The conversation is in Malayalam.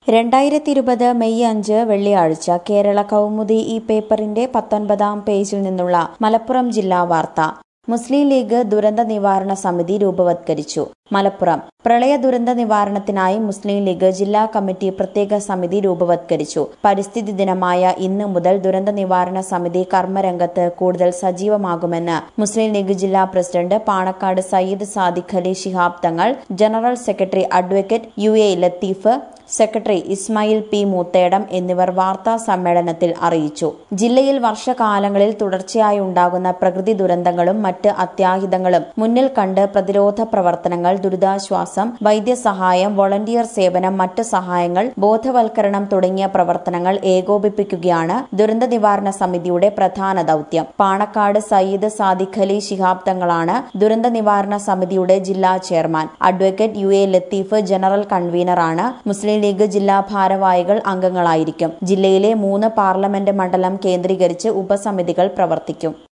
രണ്ടായിരത്തി ഇരുപത് മെയ് അഞ്ച് വെള്ളിയാഴ്ച കേരള കൗമുദി ഈ പേപ്പറിന്റെ പത്തൊൻപതാം പേജിൽ നിന്നുള്ള മലപ്പുറം ജില്ലാ വാർത്ത മുസ്ലിം ലീഗ് ദുരന്ത നിവാരണ സമിതി രൂപവത്കരിച്ചു മലപ്പുറം പ്രളയ ദുരന്ത നിവാരണത്തിനായി മുസ്ലിം ലീഗ് ജില്ലാ കമ്മിറ്റി പ്രത്യേക സമിതി രൂപവത്കരിച്ചു പരിസ്ഥിതി ദിനമായ ഇന്ന് മുതൽ ദുരന്ത നിവാരണ സമിതി കർമ്മരംഗത്ത് കൂടുതൽ സജീവമാകുമെന്ന് മുസ്ലിം ലീഗ് ജില്ലാ president Panakkad Sayyid Sadiq Ali Shihab Thangal general secretary advocate U A Latheef secretary Ismail P Moothedam എന്നിവർ വാർത്താ സമ്മേളനത്തിൽ അറിയിച്ചു ജില്ലയിൽ വർഷകാലങ്ങളിൽ തുടർച്ചയായി ഉണ്ടാകുന്ന പ്രകൃതി ദുരന്തങ്ങളും മറ്റ് അത്യാഹിതങ്ങളും മുന്നിൽ കണ്ട് പ്രതിരോധ പ്രവർത്തനങ്ങൾ ദുരിതാശ്വാസം വൈദ്യസഹായം വോളണ്ടിയർ സേവനം മറ്റ് സഹായങ്ങൾ ബോധവൽക്കരണം തുടങ്ങിയ പ്രവർത്തനങ്ങൾ ഏകോപിപ്പിക്കുകയാണ് ദുരന്ത നിവാരണ സമിതിയുടെ പ്രധാന ദൌത്യം പാണക്കാട് സയ്യിദ് സാദിഖ് അലി ശിഹാബ് തങ്ങളാണ് ദുരന്ത നിവാരണ സമിതിയുടെ ജില്ലാ chairman advocate U A Latheef general കൺവീനറാണ് മുസ്ലിം ലീഗ് ജില്ലാ ഭാരവാഹികൾ അംഗങ്ങളായിരിക്കും ജില്ലയിലെ മൂന്ന് പാർലമെന്റ് മണ്ഡലം കേന്ദ്രീകരിച്ച് ഉപസമിതികൾ പ്രവർത്തിക്കും